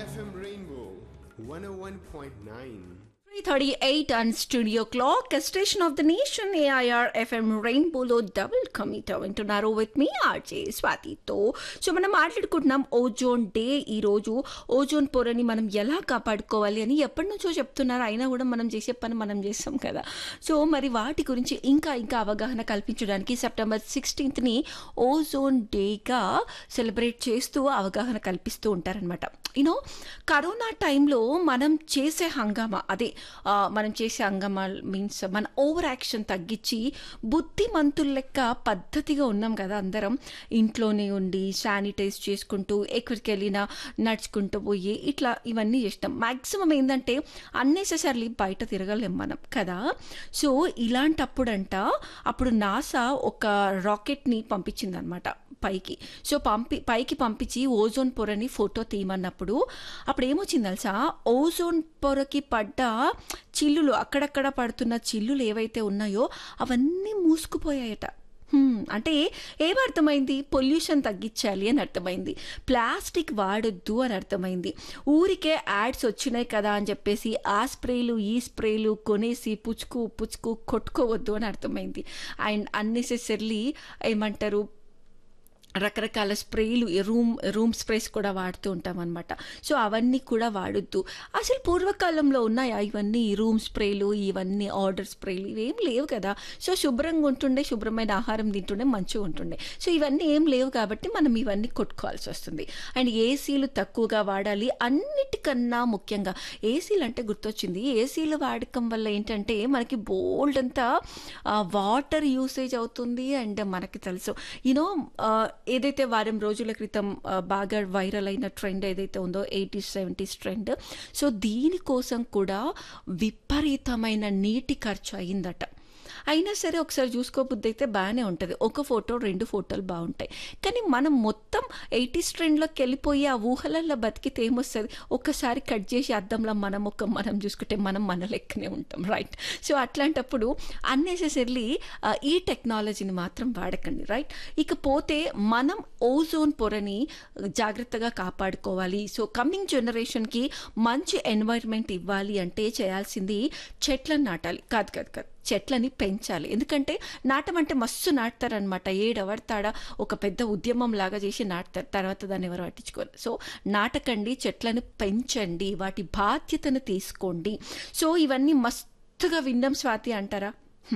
FM Rainbow 101.9. 338 on Studio Clock, a station of the nation, AIR FM రెయిన్బోలో డబుల్ కమిటర్ వింటున్నారు విత్ మీ ఆర్జే స్వాతితో సో మనం మాట్లాడుకుంటున్నాం ఓజోన్ డే ఈరోజు ఓజోన్ పొరని మనం ఎలా కాపాడుకోవాలి అని ఎప్పటి నుంచో చెప్తున్నారు అయినా కూడా మనం చేసే పని మనం చేస్తాం కదా సో మరి వాటి గురించి ఇంకా ఇంకా అవగాహన కల్పించడానికి సెప్టెంబర్ సిక్స్టీన్త్ని ఓజోన్ డేగా సెలబ్రేట్ చేస్తూ అవగాహన కల్పిస్తూ ఉంటారనమాట యూనో కరోనా టైంలో మనం చేసే హంగామా అదే ఆ, మనం చేసే హంగామా మీన్స్ మన ఓవర్ యాక్షన్ తగ్గించి బుద్ధిమంతుల లెక్క పద్ధతిగా ఉన్నాం కదా అందరం ఇంట్లోనే ఉండి శానిటైజ్ చేసుకుంటూ ఎక్కడికి వెళ్ళినా నడుచుకుంటూ పోయి ఇట్లా ఇవన్నీ చేస్తాం మ్యాక్సిమం ఏంటంటే అన్నెసెసరీ బయట తిరగలేం మనం కదా సో ఇలాంటప్పుడంట అప్పుడు నాసా ఒక రాకెట్ని పంపించిందనమాట పైకి సో పంపి పైకి పంపించి ఓజోన్ పొరని ఫోటో తీయమన్నప్పుడు అప్పుడు ఏమొచ్చింది తెలుసా ఓజోన్ పొరకి పడ్డ చిల్లులు అక్కడక్కడ పడుతున్న చిల్లులు ఏవైతే ఉన్నాయో అవన్నీ మూసుకుపోయాయట హ్మ్, అంటే ఏమర్థమైంది పొల్యూషన్ తగ్గించాలి అని అర్థమైంది ప్లాస్టిక్ వాడొద్దు అని అర్థమైంది ఊరికే యాడ్స్ వచ్చినాయి కదా అని చెప్పేసి ఆ స్ప్రేలు ఈ స్ప్రేలు కొనేసి పుచ్చుకు పుచ్చుకు కొట్టుకోవద్దు అని అర్థమైంది అండ్ అన్నెసెసరీ ఏమంటారు రకరకాల స్ప్రేలు రూమ్ రూమ్ స్ప్రేస్ కూడా వాడుతూ ఉంటాం అనమాట సో అవన్నీ కూడా వాడొద్దు అసలు పూర్వకాలంలో ఉన్నాయా ఇవన్నీ రూమ్ స్ప్రేలు ఇవన్నీ ఆర్డర్ స్ప్రేలు ఇవేం లేవు కదా సో శుభ్రంగా ఉంటుండే శుభ్రమైన ఆహారం తింటుండే మంచిగా ఉంటుండే సో ఇవన్నీ ఏం లేవు కాబట్టి మనం ఇవన్నీ కొట్టుకోవాల్సి వస్తుంది అండ్ ఏసీలు తక్కువగా వాడాలి అన్నిటికన్నా ముఖ్యంగా ఏసీలు అంటే గుర్తొచ్చింది ఏసీల వాడకం వల్ల ఏంటంటే మనకి బోల్డ్ అంతా వాటర్ యూసేజ్ అవుతుంది అండ్ మనకి తెలుసు యూనో ఏదైతే వారం రోజుల క్రితం ఆ, బాగా వైరల్ అయిన ట్రెండ్ ఏదైతే ఉందో ఎయిటీస్ సెవెంటీస్ ట్రెండ్ సో దీనికోసం కూడా విపరీతమైన నీటి ఖర్చు అయిందట అయినా సరే ఒకసారి చూసుకోబుద్ది అయితే బాగానే ఉంటుంది ఒక ఫోటో రెండు ఫోటోలు బాగుంటాయి కానీ మనం మొత్తం ఎయిటీస్ ట్రెండ్లోకి వెళ్ళిపోయి ఆ ఊహలల్లో బతికితే ఏమొస్తుంది ఒక్కసారి కట్ చేసి అద్దంలో మనం ఒక మనం చూసుకుంటే మనం మన లెక్కనే ఉంటాం రైట్ సో అట్లాంటప్పుడు అన్నెసెసరీ ఈ టెక్నాలజీని మాత్రం వాడకండి రైట్ ఇకపోతే మనం ఓజోన్ పొరని జాగ్రత్తగా కాపాడుకోవాలి సో కమింగ్ జనరేషన్కి మంచి ఎన్వైర్న్మెంట్ ఇవ్వాలి అంటే చేయాల్సింది చెట్లను నాటాలి కాదు కాదు కాదు చెట్లని పెంచాలి ఎందుకంటే నాటమంటే మస్తు నాటుతారనమాట ఏడవడతాడా ఒక పెద్ద ఉద్యమం లాగా చేసి నాటుతారు తర్వాత దాన్ని ఎవరు పట్టించుకోరు సో నాటకండి చెట్లను పెంచండి వాటి బాధ్యతను తీసుకోండి సో ఇవన్నీ మస్తుగా విన్నాం స్వాతి అంటారా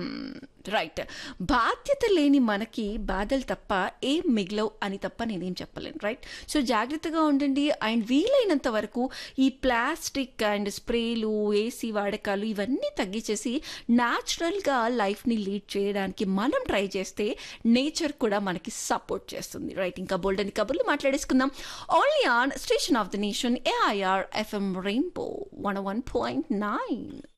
రైట్ బాధ్యత లేని మనకి బాధలు తప్ప ఏం మిగిలవు అని తప్ప నేనేం చెప్పలేను రైట్ సో జాగ్రత్తగా ఉండండి అండ్ వీలైనంత వరకు ఈ ప్లాస్టిక్ అండ్ స్ప్రేలు ఏసీ వాడకాలు ఇవన్నీ తగ్గించేసి న్యాచురల్గా లైఫ్ని లీడ్ చేయడానికి మనం ట్రై చేస్తే నేచర్ కూడా మనకి సపోర్ట్ చేస్తుంది రైట్ ఇంకా బోల్డని కబుర్లు మాట్లాడేసుకుందాం only on station of the nation AIR FM rainbow one one point nine